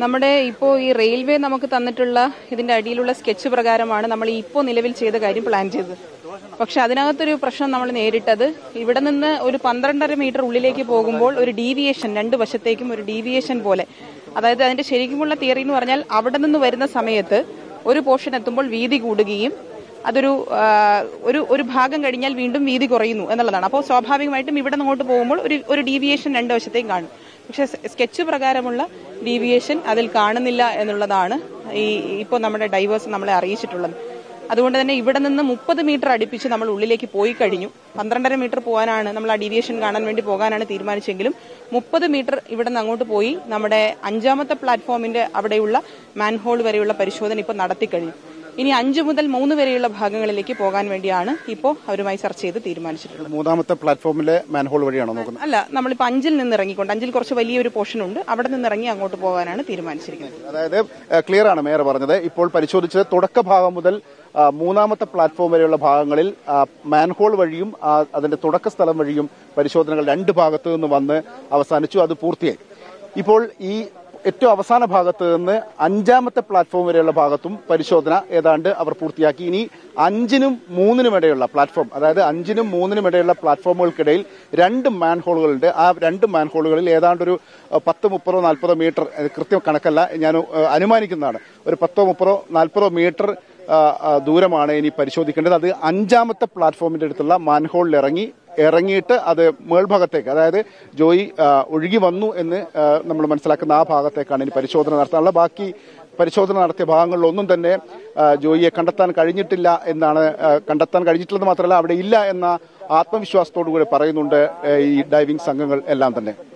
നമ്മുടെ ഇപ്പോൾ ഈ റെയിൽവേ നമുക്ക് തന്നിട്ടുള്ള ഇതിന്റെ അടിയിലുള്ള സ്കെച്ച് പ്രകാരമാണ് നമ്മൾ ഇപ്പോൾ നിലവിൽ ചെയ്ത കാര്യം പ്ലാൻ ചെയ്തത് പക്ഷെ അതിനകത്തൊരു പ്രശ്നം നമ്മൾ നേരിട്ടത് ഇവിടെ നിന്ന് ഒരു പന്ത്രണ്ടര മീറ്റർ ഉള്ളിലേക്ക് പോകുമ്പോൾ ഒരു ഡീവിയേഷൻ രണ്ട് വശത്തേക്കും ഒരു ഡീവിയേഷൻ പോലെ അതായത് അതിന്റെ ശരിക്കുമുള്ള തിയറി എന്ന് പറഞ്ഞാൽ അവിടെ നിന്ന് വരുന്ന സമയത്ത് ഒരു പോർഷൻ എത്തുമ്പോൾ വീതി കൂടുകയും അതൊരു ആ, ഒരു ഒരു ഭാഗം കഴിഞ്ഞാൽ വീണ്ടും വീതി കുറയുന്നു എന്നുള്ളതാണ് അപ്പോൾ സ്വാഭാവികമായിട്ടും ഇവിടെ നിന്ന് അങ്ങോട്ട് പോകുമ്പോൾ ഒരു ഒരു ഡീവിയേഷൻ രണ്ട് വശത്തേക്കും കാണും പക്ഷെ സ്കെച്ച് പ്രകാരമുള്ള ഡീവിയേഷൻ അതിൽ കാണുന്നില്ല എന്നുള്ളതാണ് ഈ ഇപ്പോൾ നമ്മുടെ ഡൈവേഴ്സ് നമ്മളെ അറിയിച്ചിട്ടുള്ളത് അതുകൊണ്ട് തന്നെ ഇവിടെ നിന്ന് മുപ്പത് മീറ്റർ അടുപ്പിച്ച് നമ്മൾ ഉള്ളിലേക്ക് പോയി കഴിഞ്ഞു പന്ത്രണ്ടര മീറ്റർ പോകാനാണ് നമ്മൾ ആ ഡീവിയേഷൻ കാണാൻ വേണ്ടി പോകാനാണ് തീരുമാനിച്ചെങ്കിലും മുപ്പത് മീറ്റർ ഇവിടെ നിന്ന് അങ്ങോട്ട് പോയി നമ്മുടെ അഞ്ചാമത്തെ പ്ലാറ്റ്ഫോമിന്റെ അവിടെയുള്ള മാൻഹോൾ വരെയുള്ള പരിശോധന ഇപ്പോൾ നടത്തിക്കഴിഞ്ഞു ഇനി അഞ്ച് മുതൽ മൂന്ന് വരെയുള്ള ഭാഗങ്ങളിലേക്ക് പോകാൻ വേണ്ടിയാണ് ഇപ്പോൾ അവരുമായി ചർച്ച ചെയ്ത് തീരുമാനിച്ചിട്ടുള്ളത് മൂന്നാമത്തെ പ്ലാറ്റ്ഫോമിലെ മാൻഹോൾ വഴിയാണോ നോക്കുന്നത് അല്ല നമ്മളിപ്പോൾ അഞ്ചിൽ നിന്ന് ഇറങ്ങിക്കൊണ്ട് അഞ്ചിൽ കുറച്ച് വലിയൊരു പോർഷൻ ഉണ്ട് അവിടെ നിന്ന് ഇറങ്ങി അങ്ങോട്ട് പോകാനാണ് തീരുമാനിച്ചിരിക്കുന്നത് അതായത് ക്ലിയർ ആണ് മേയർ പറഞ്ഞത് ഇപ്പോൾ പരിശോധിച്ചത് തുടക്ക ഭാഗം മുതൽ ആ, മൂന്നാമത്തെ പ്ലാറ്റ്ഫോം വരെയുള്ള ഭാഗങ്ങളിൽ ആ, മാൻഹോൾ വഴിയും ആ, അതിന്റെ തുടക്ക സ്ഥലം വഴിയും പരിശോധനകൾ രണ്ട് ഭാഗത്തു നിന്ന് വന്ന് അവസാനിച്ചു അത് പൂർത്തിയായി ഇപ്പോൾ ഈ ഏറ്റവും അവസാന ഭാഗത്ത് നിന്ന് അഞ്ചാമത്തെ പ്ലാറ്റ്ഫോം വരെയുള്ള ഭാഗത്തും പരിശോധന ഏതാണ്ട് അവർ പൂർത്തിയാക്കി ഇനി അഞ്ചിനും മൂന്നിനും ഇടയുള്ള പ്ലാറ്റ്ഫോം അതായത് അഞ്ചിനും മൂന്നിനും ഇടയുള്ള പ്ലാറ്റ്ഫോമുകൾക്കിടയിൽ രണ്ട് മാൻഹോളുകളുണ്ട് ആ രണ്ട് മാൻഹോളുകളിൽ ഏതാണ്ട് ഒരു അഹ്, പത്ത് മുപ്പതോ നാൽപ്പതോ മീറ്റർ അത് കൃത്യം കണക്കല്ല ഞാൻ അഹ്, അനുമാനിക്കുന്നതാണ് ഒരു പത്തോ മുപ്പതോ നാൽപ്പതോ മീറ്റർ ആ, ആ, ദൂരമാണ് ഇനി പരിശോധിക്കേണ്ടത് അത് അഞ്ചാമത്തെ പ്ലാറ്റ്ഫോമിന്റെ അടുത്തുള്ള മാൻഹോളിൽ ഇറങ്ങി ഇറങ്ങിയിട്ട് അത് മേൾഭാഗത്തേക്ക് അതായത് ജോയി ആ, ഒഴുകി വന്നു എന്ന് ആ, നമ്മൾ മനസ്സിലാക്കുന്ന ആ ഭാഗത്തേക്കാണ് ഇനി പരിശോധന നടത്താനുള്ള ബാക്കി പരിശോധന നടത്തിയ ഭാഗങ്ങളിലൊന്നും തന്നെ ആ, ജോയിയെ കണ്ടെത്താൻ കഴിഞ്ഞിട്ടില്ല എന്നാണ് ആ, കണ്ടെത്താൻ കഴിഞ്ഞിട്ടില്ലെന്ന് മാത്രമല്ല അവിടെ ഇല്ല എന്ന ആത്മവിശ്വാസത്തോടു കൂടി പറയുന്നുണ്ട് ആ, ഈ ഡൈവിംഗ് സംഘങ്ങൾ എല്ലാം തന്നെ